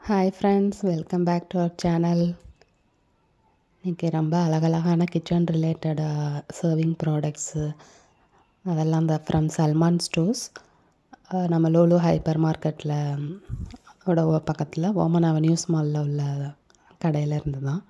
hi friends welcome back to our channel இன்றைக்கி ரொம்ப அழகழகான கிச்சன் ரிலேட்டடாக சர்விங் ப்ராடக்ட்ஸு அதெல்லாம் இந்த ஃப்ரம் சல்மான் ஸ்டோர்ஸ் நம்ம லோலோ ஹைப்பர் மார்க்கெட்டில் ஓட பக்கத்தில் ஓமன் அவென்யூஸ் மாலில் உள்ள கடையில் இருந்து தான்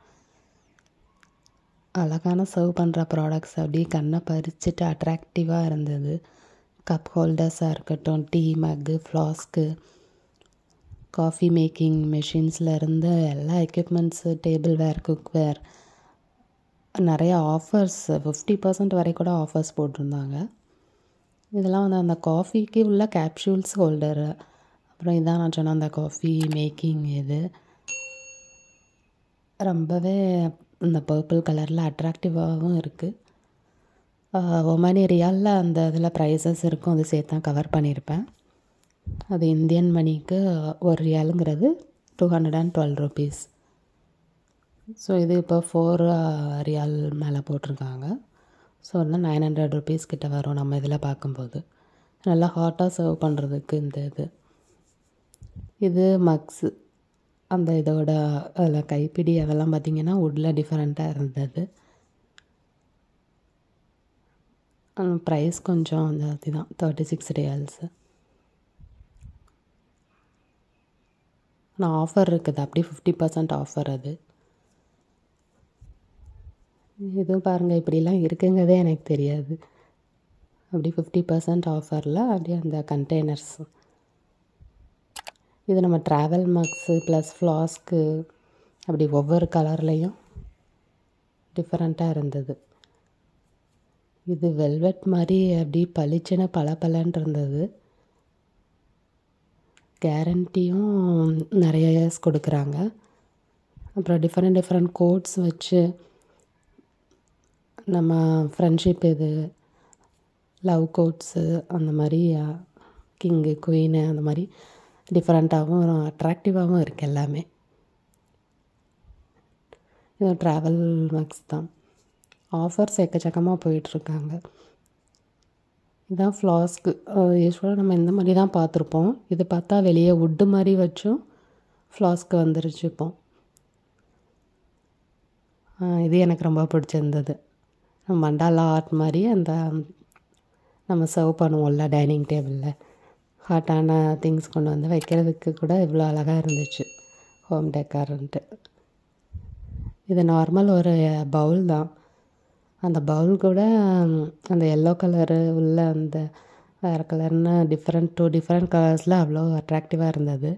அழகான சர்வ் பண்ணுற ப்ராடக்ட்ஸ் அப்படியே கண்ணை பறிச்சுட்டு அட்ராக்டிவாக இருந்தது கப் ஹோல்டர்ஸாக இருக்கட்டும் டீ மக்கு ஃப்ளாஸ்க்கு காஃபி மேக்கிங் மெஷின்ஸில் இருந்து எல்லா எக்யூப்மெண்ட்ஸு டேபிள் வேர் குக்வேர் நிறைய ஆஃபர்ஸ் ஃபிஃப்டி பர்சன்ட் வரை கூட ஆஃபர்ஸ் போட்டிருந்தாங்க இதெல்லாம் வந்து அந்த காஃபிக்கு உள்ள கேப்சூல்ஸ் ஹோல்டரு அப்புறம் இதான் நான் சொன்ன அந்த காஃபி மேக்கிங் இது ரொம்பவே இந்த பர்பிள் கலரில் அட்ராக்டிவாகவும் இருக்குது ஒமானி ரியாலில் அந்த இதில் ப்ரைஸஸ் இருக்கும் அது சேர்த்து தான் கவர் பண்ணியிருப்பேன் அது இந்தியன் மணிக்கு ஒரு ரியாலுங்கிறது two hundred and twelve rupees so இது இப்போ ஃபோர் ரியால் மேலே போட்டிருக்காங்க ஸோ வந்து நைன் ஹண்ட்ரட் ருபீஸ் கிட்ட வரும் நம்ம இதில் பார்க்கும்போது நல்லா ஹாட்டாக சர்வ் பண்ணுறதுக்கு இந்த இது இது மக்ஸு அந்த இதோட அதில் கைப்பிடி அதெல்லாம் பார்த்திங்கன்னா வுட்டில் டிஃப்ரெண்ட்டாக இருந்தது ப்ரைஸ் கொஞ்சம் ஜாஸ்தி தான் தேர்ட்டி சிக்ஸ் ரியால்ஸு ஆனால் ஆஃபர் இருக்குது அப்படி ஃபிஃப்டி பர்சன்ட் ஆஃபர் அது இதுவும் பாருங்கள் இப்படிலாம் இருக்குங்கிறதே எனக்கு தெரியாது அப்படி ஃபிஃப்டி பர்சன்ட் ஆஃபரில் அப்படியே அந்த கண்டெய்னர்ஸ் இது நம்ம ட்ராவல் மக்ஸு ப்ளஸ் ஃப்ளாஸ்க்கு அப்படி ஒவ்வொரு கலர்லேயும் டிஃப்ரெண்ட்டாக இருந்தது இது வெல்வெட் மாதிரி அப்படி பளிச்சுன்னு பளபளன்னு இருந்தது கேரண்டியும் நிறைய இயர்ஸ் கொடுக்குறாங்க அப்புறம் டிஃப்ரெண்ட் டிஃப்ரெண்ட் கோட்ஸ் வச்சு நம்ம ஃப்ரெண்ட்ஷிப் இது லவ் கோட்ஸு அந்த மாதிரி கிங்கு குயினு அந்த மாதிரி டிஃப்ரெண்ட்டாகவும் அட்ராக்டிவாகவும் இருக்குது எல்லாமே இது ட்ராவல் மேக்ஸ் தான் ஆஃபர்ஸ் எக்கச்சக்கமாக போயிட்டுருக்காங்க இதான் ஃப்ளாஸ்க்கு யூஸ்வலாக நம்ம இந்த மாதிரி தான் பார்த்துருப்போம் இது பார்த்தா வெளியே வுட்டு மாதிரி வச்சும் ஃப்ளாஸ்க்கு வந்துருச்சு இப்போ இது எனக்கு ரொம்ப பிடிச்சிருந்தது மண்டாலா ஆர்ட் மாதிரி அந்த நம்ம சர்வ் பண்ணுவோம்ல டைனிங் டேபிளில் ஹாட்டான திங்ஸ் கொண்டு வந்து வைக்கிறதுக்கு கூட இவ்வளோ அழகாக இருந்துச்சு ஹோம் டெக்கார்ன்ட்டு இது நார்மல் ஒரு பவுல் தான் அந்த பவுல் கூட அந்த எல்லோ கலரு உள்ள அந்த வேறு கலர்னு டிஃப்ரெண்ட் டூ டிஃப்ரெண்ட் கலர்ஸில் அவ்வளோ அட்ராக்டிவாக இருந்தது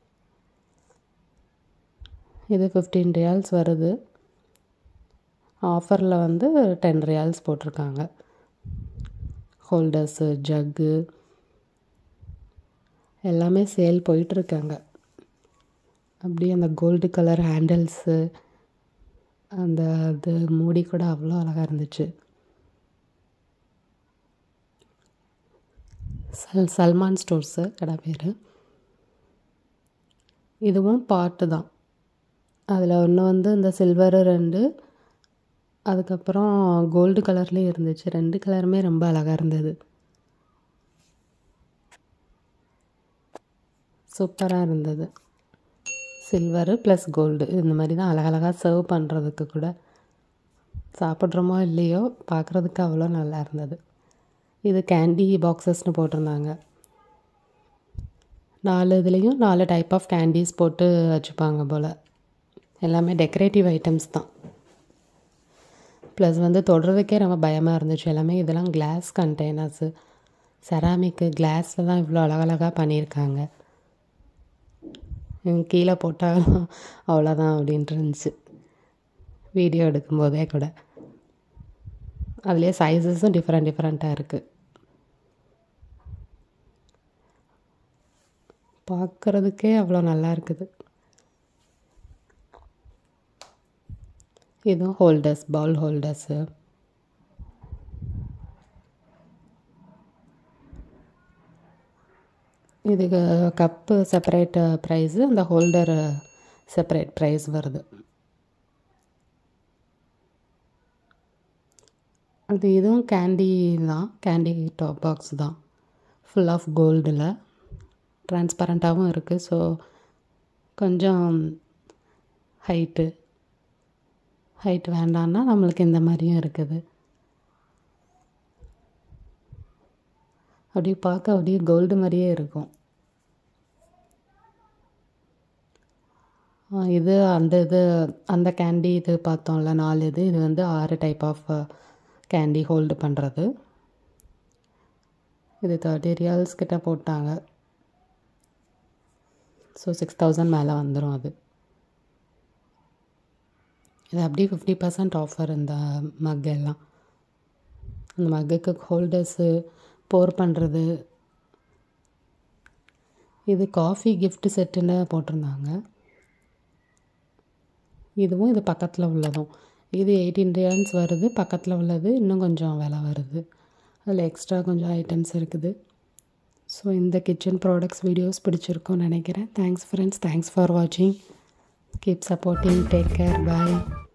இது ஃபிஃப்டீன் ரியால்ஸ் வருது ஆஃபரில் வந்து டென் ரியால்ஸ் போட்டிருக்காங்க ஹோல்டர்ஸு ஜக்கு எல்லாமே சேல் போயிட்டுருக்காங்க அப்படியே அந்த கோல்டு கலர் ஹேண்டில்ஸு அந்த இது மூடி கூட அவ்வளோ அழகாக இருந்துச்சு சல் சல்மான் ஸ்டோர்ஸு கடை பேர் இதுவும் பாட்டு தான் அதில் ஒன்று வந்து இந்த சில்வரு ரெண்டு அதுக்கப்புறம் கோல்டு கலர்லேயும் இருந்துச்சு ரெண்டு கலருமே ரொம்ப அழகாக இருந்தது சூப்பராக இருந்தது சில்வரு ப்ளஸ் கோல்டு இந்த மாதிரி தான் அழகழகாக சர்வ் பண்ணுறதுக்கு கூட சாப்பிட்றோமோ இல்லையோ பார்க்குறதுக்கு அவ்வளோ நல்லா இருந்தது இது கேண்டி பாக்ஸஸ்னு போட்டிருந்தாங்க நாலு இதுலேயும் நாலு டைப் ஆஃப் கேண்டீஸ் போட்டு வச்சுப்பாங்க போல் எல்லாமே டெக்கரேட்டிவ் ஐட்டம்ஸ் தான் ப்ளஸ் வந்து தொடுறதுக்கே ரொம்ப பயமாக இருந்துச்சு எல்லாமே இதெல்லாம் கிளாஸ் கண்டெய்னர்ஸு செராமிக்கு கிளாஸில் தான் இவ்வளோ அழகழகாக பண்ணியிருக்காங்க கீழே போட்டால் அவ்வளோதான் அப்படின்ட்டு இருந்துச்சு வீடியோ எடுக்கும்போதே கூட அதுலேயே சைஸஸும் டிஃப்ரெண்ட் டிஃப்ரெண்ட்டாக இருக்குது பார்க்குறதுக்கே அவ்வளோ நல்லா இருக்குது இதுவும் ஹோல்டர்ஸ் பவுல் ஹோல்டர்ஸு இதுக்கு கப்பு செப்பரேட் ப்ரைஸு அந்த ஹோல்டர் செப்பரேட் ப்ரைஸ் வருது அது இதுவும் கேண்டி தான் கேண்டி டாப் பாக்ஸ் தான் ஃபுல் ஆஃப் கோல்டில் ட்ரான்ஸ்பரண்ட்டாகவும் இருக்குது ஸோ கொஞ்சம் ஹைட்டு ஹைட் வேண்டான்னா நம்மளுக்கு இந்த மாதிரியும் இருக்குது அப்படியே பார்க்க அப்படியே கோல்டு மாதிரியே இருக்கும் ஆ, இது அந்த இது அந்த கேண்டி இது பார்த்தோம்ல நாலு இது இது வந்து ஆறு டைப் ஆஃப் கேண்டி ஹோல்டு பண்ணுறது இது தேர்ட்டி ரியால்ஸ் கிட்ட போட்டாங்க ஸோ சிக்ஸ் தௌசண்ட் மேலே வந்துடும் அது இது அப்படியே ஃபிஃப்டி பர்சன்ட் ஆஃபர் இந்த மக் எல்லாம் அந்த மக்குக்கு ஹோல்டர்ஸு போர் பண்ணுறது இது காஃபி gift செட்டுன்னு போட்டிருந்தாங்க இதுவும் இது பக்கத்தில் உள்ளதும் இது எயிட்டீன் ரியால்ஸ் வருது பக்கத்தில் உள்ளது இன்னும் கொஞ்சம் விலை வருது அதில் எக்ஸ்ட்ரா கொஞ்சம் ஐட்டம்ஸ் இருக்குது ஸோ இந்த கிச்சன் ப்ராடக்ட்ஸ் வீடியோஸ் பிடிச்சிருக்கும்னு நினைக்கிறேன் தேங்க்ஸ் ஃப்ரெண்ட்ஸ் தேங்க்ஸ் ஃபார் வாட்சிங் கீப் சப்போர்ட்டிங் டேக் கேர் பாய்